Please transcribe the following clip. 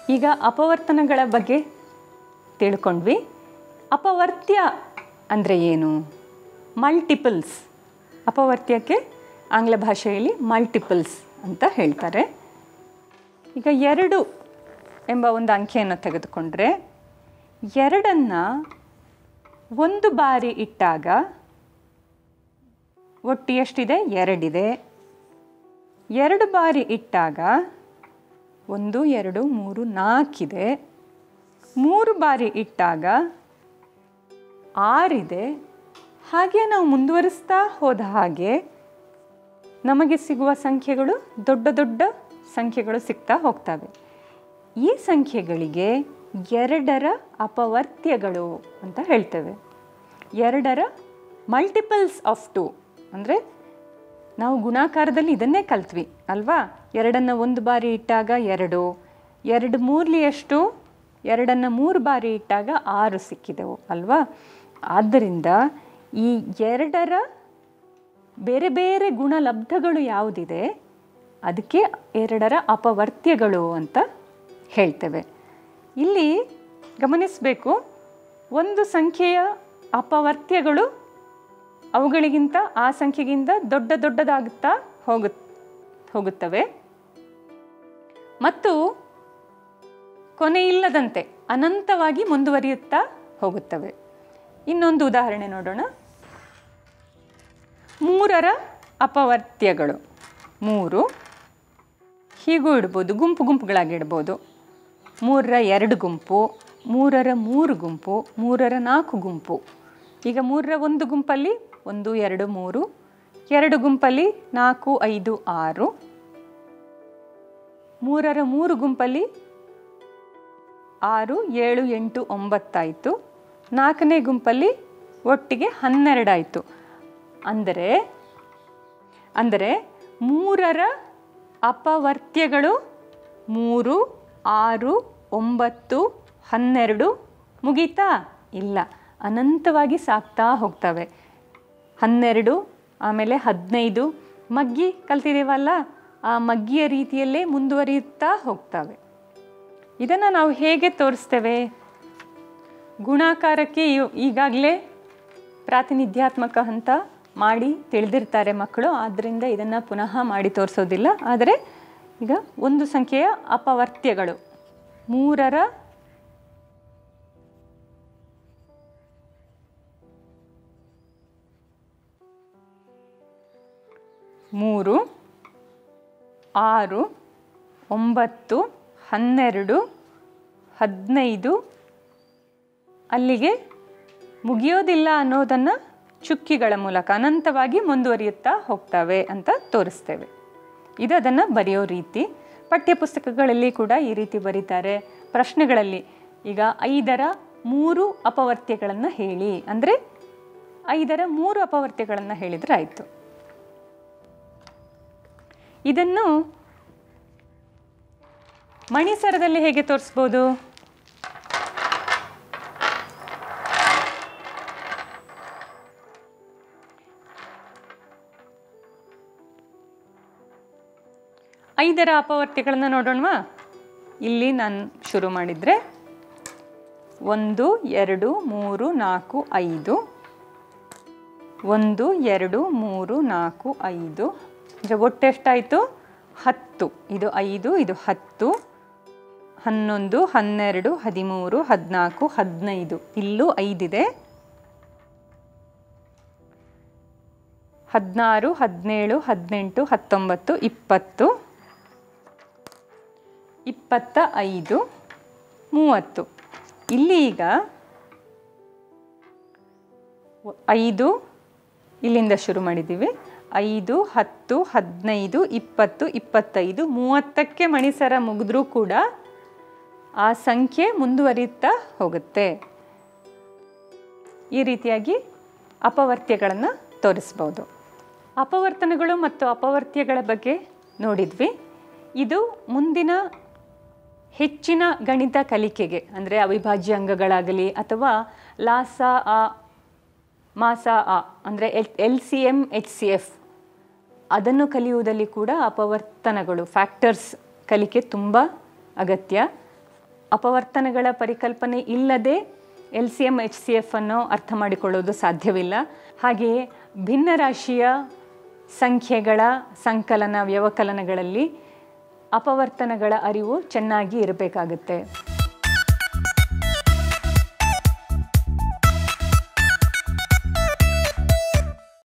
ಈಗ ಅಪವರ್ತನಗಳ ಬಗ್ಗೆ ತಿಳ್ಕೊಂಡ್ವಿ ಅಪವರ್ತ್ಯ ಅಂದರೆ ಏನು ಮಲ್ಟಿಪಲ್ಸ್ ಅಪವರ್ತ್ಯಕ್ಕೆ ಆಂಗ್ಲ ಭಾಷೆಯಲ್ಲಿ ಮಲ್ಟಿಪಲ್ಸ್ ಅಂತ ಹೇಳ್ತಾರೆ ಈಗ ಎರಡು ಎಂಬ ಒಂದು ಅಂಕೆಯನ್ನು ತೆಗೆದುಕೊಂಡ್ರೆ ಎರಡನ್ನು ಒಂದು ಬಾರಿ ಇಟ್ಟಾಗ ಒಟ್ಟು ಎಷ್ಟಿದೆ ಎರಡಿದೆ ಎರಡು ಬಾರಿ ಇಟ್ಟಾಗ ಒಂದು ಎರಡು ಮೂರು ನಾಲ್ಕಿದೆ ಮೂರು ಬಾರಿ ಇಟ್ಟಾಗ ಆರಿದೆ ಹಾಗೆ ನಾವು ಮುಂದುವರಿಸ್ತಾ ಹೋದ ಹಾಗೆ ನಮಗೆ ಸಿಗುವ ಸಂಖ್ಯೆಗಳು ದೊಡ್ಡ ದೊಡ್ಡ ಸಂಖ್ಯೆಗಳು ಸಿಗ್ತಾ ಹೋಗ್ತವೆ ಈ ಸಂಖ್ಯೆಗಳಿಗೆ ಎರಡರ ಅಪವರ್ತ್ಯಗಳು ಅಂತ ಹೇಳ್ತೇವೆ ಎರಡರ ಮಲ್ಟಿಪಲ್ಸ್ ಆಫ್ ಟು ಅಂದರೆ ನಾವು ಗುಣಾಕಾರದಲ್ಲಿ ಇದನ್ನೇ ಕಲ್ತ್ವಿ ಅಲ್ವಾ ಎರಡನ್ನು ಒಂದು ಬಾರಿ ಇಟ್ಟಾಗ ಎರಡು ಎರಡು ಮೂರ್ಲಿ ಎಷ್ಟು ಎರಡನ್ನು ಮೂರು ಬಾರಿ ಇಟ್ಟಾಗ ಆರು ಸಿಕ್ಕಿದೆವು ಅಲ್ವಾ ಆದ್ದರಿಂದ ಈ ಎರಡರ ಬೇರೆ ಬೇರೆ ಗುಣಲಬ್ಧಗಳು ಯಾವುದಿದೆ ಅದಕ್ಕೆ ಎರಡರ ಅಪವರ್ತ್ಯಗಳು ಅಂತ ಹೇಳ್ತೇವೆ ಇಲ್ಲಿ ಗಮನಿಸಬೇಕು ಒಂದು ಸಂಖ್ಯೆಯ ಅಪವರ್ತ್ಯಗಳು ಅವುಗಳಿಗಿಂತ ಆ ಸಂಖ್ಯೆಗಿಂತ ದೊಡ್ಡ ದೊಡ್ಡದಾಗುತ್ತಾ ಹೋಗು ಹೋಗುತ್ತವೆ ಮತ್ತು ಕೊನೆಯಿಲ್ಲದಂತೆ ಅನಂತವಾಗಿ ಮುಂದುವರಿಯುತ್ತಾ ಹೋಗುತ್ತವೆ ಇನ್ನೊಂದು ಉದಾಹರಣೆ ನೋಡೋಣ ಮೂರರ ಅಪವರ್ತ್ಯಗಳು ಮೂರು ಹೀಗೂ ಇಡ್ಬೋದು ಗುಂಪು ಗುಂಪುಗಳಾಗಿ ಇಡ್ಬೋದು ಮೂರರ ಎರಡು ಗುಂಪು ಮೂರರ ಮೂರು ಗುಂಪು ಮೂರರ ನಾಲ್ಕು ಗುಂಪು ಈಗ ಮೂರರ ಒಂದು ಗುಂಪಲ್ಲಿ ಒಂದು ಎರಡು ಮೂರು ಎರಡು ಗುಂಪಲ್ಲಿ ನಾಲ್ಕು ಐದು ಆರು ಮೂರರ ಮೂರು ಗುಂಪಲ್ಲಿ ಆರು ಏಳು ಎಂಟು ಒಂಬತ್ತಾಯಿತು ನಾಲ್ಕನೇ ಗುಂಪಲ್ಲಿ ಒಟ್ಟಿಗೆ ಹನ್ನೆರಡಾಯಿತು ಅಂದರೆ ಅಂದರೆ ಮೂರರ ಅಪವರ್ತ್ಯಗಳು ಮೂರು ಆರು ಒಂಬತ್ತು ಹನ್ನೆರಡು ಮುಗೀತಾ ಇಲ್ಲ ಅನಂತವಾಗಿ ಸಾಕ್ತಾ ಹೋಗ್ತವೆ ಹನ್ನೆರಡು ಆಮೇಲೆ ಹದಿನೈದು ಮಗ್ಗಿ ಕಲ್ತಿದ್ದೀವಲ್ಲ ಆ ಮಗ್ಗಿಯ ರೀತಿಯಲ್ಲೇ ಮುಂದುವರಿಯುತ್ತಾ ಹೋಗ್ತವೆ ಇದನ್ನು ನಾವು ಹೇಗೆ ತೋರಿಸ್ತೇವೆ ಗುಣಾಕಾರಕ್ಕೆ ಈಗಾಗಲೇ ಪ್ರಾತಿನಿಧ್ಯಾತ್ಮಕ ಹಂತ ಮಾಡಿ ತಿಳಿದಿರ್ತಾರೆ ಮಕ್ಕಳು ಆದ್ದರಿಂದ ಇದನ್ನು ಪುನಃ ಮಾಡಿ ತೋರಿಸೋದಿಲ್ಲ ಆದರೆ ಈಗ ಒಂದು ಸಂಖ್ಯೆಯ ಅಪವರ್ತ್ಯಗಳು ಮೂರರ ಮೂರು ಆರು ಒಂಬತ್ತು ಹನ್ನೆರಡು ಹದಿನೈದು ಅಲ್ಲಿಗೆ ಮುಗಿಯೋದಿಲ್ಲ ಅನ್ನೋದನ್ನು ಚುಕ್ಕಿಗಳ ಮೂಲಕ ಅನಂತವಾಗಿ ಮುಂದುವರಿಯುತ್ತಾ ಹೋಗ್ತವೆ ಅಂತ ತೋರಿಸ್ತೇವೆ ಇದು ಅದನ್ನು ಬರೆಯೋ ರೀತಿ ಪಠ್ಯಪುಸ್ತಕಗಳಲ್ಲಿ ಕೂಡ ಈ ರೀತಿ ಬರೀತಾರೆ ಪ್ರಶ್ನೆಗಳಲ್ಲಿ ಈಗ ಐದರ ಮೂರು ಅಪವರ್ತ್ಯಗಳನ್ನು ಹೇಳಿ ಅಂದರೆ ಐದರ ಮೂರು ಅಪವರ್ತ್ಯಗಳನ್ನು ಹೇಳಿದರೆ ಆಯಿತು ಇದನ್ನು ಮಣಿಸರದಲ್ಲಿ ಹೇಗೆ ತೋರಿಸ್ಬೋದು ಐದರ ಅಪವರ್ತ್ಯಗಳನ್ನು ನೋಡೋಣವಾ ಇಲ್ಲಿ ನಾನು ಶುರು ಮಾಡಿದರೆ ಒಂದು ಎರಡು ಮೂರು ನಾಲ್ಕು ಐದು ಒಂದು ಎರಡು ಮೂರು ನಾಲ್ಕು ಐದು ಅಂದರೆ ಒಟ್ಟು ಎಷ್ಟಾಯಿತು ಹತ್ತು ಇದು ಐದು ಇದು ಹತ್ತು ಹನ್ನೊಂದು ಹನ್ನೆರಡು ಹದಿಮೂರು ಹದಿನಾಲ್ಕು ಹದಿನೈದು ಇಲ್ಲೂ ಐದಿದೆ ಹದಿನಾರು ಹದಿನೇಳು ಹದಿನೆಂಟು ಹತ್ತೊಂಬತ್ತು ಇಪ್ಪತ್ತು ಇಪ್ಪತ್ತ ಐದು ಮೂವತ್ತು ಇಲ್ಲಿ ಈಗ ಐದು ಇಲ್ಲಿಂದ ಶುರು ಮಾಡಿದ್ದೀವಿ ಐದು ಹತ್ತು ಹದಿನೈದು ಇಪ್ಪತ್ತು ಇಪ್ಪತ್ತೈದು ಮೂವತ್ತಕ್ಕೆ ಮಣಿಸರ ಮುಗಿದ್ರೂ ಕೂಡ ಆ ಸಂಖ್ಯೆ ಮುಂದುವರಿಯುತ್ತಾ ಹೋಗುತ್ತೆ ಈ ರೀತಿಯಾಗಿ ಅಪವರ್ತ್ಯಗಳನ್ನು ತೋರಿಸ್ಬೋದು ಅಪವರ್ತನಗಳು ಮತ್ತು ಅಪವರ್ತ್ಯಗಳ ಬಗ್ಗೆ ನೋಡಿದ್ವಿ ಇದು ಮುಂದಿನ ಹೆಚ್ಚಿನ ಗಣಿತ ಕಲಿಕೆಗೆ ಅಂದರೆ ಅವಿಭಾಜ್ಯ ಅಂಗಗಳಾಗಲಿ ಅಥವಾ ಲಾಸ ಆ ಮಾಸ ಆ ಅಂದರೆ L L C M H C F ಅದನ್ನು ಕಲಿಯುವುದಲ್ಲಿ ಕೂಡ ಅಪವರ್ತನಗಳು ಫ್ಯಾಕ್ಟರ್ಸ್ ಕಲಿಕೆ ತುಂಬ ಅಗತ್ಯ ಅಪವರ್ತನಗಳ ಪರಿಕಲ್ಪನೆ ಇಲ್ಲದೆ L C M H C F ಅನ್ನು ಅರ್ಥ ಮಾಡಿಕೊಳ್ಳೋದು ಸಾಧ್ಯವಿಲ್ಲ ಹಾಗೆಯೇ ಭಿನ್ನರಾಶಿಯ ಸಂಖ್ಯೆಗಳ ಸಂಕಲನ ವ್ಯವಕಲನಗಳಲ್ಲಿ ಅಪವರ್ತನಗಳ ಅರಿವು ಚೆನ್ನಾಗಿ ಇರಬೇಕಾಗುತ್ತೆ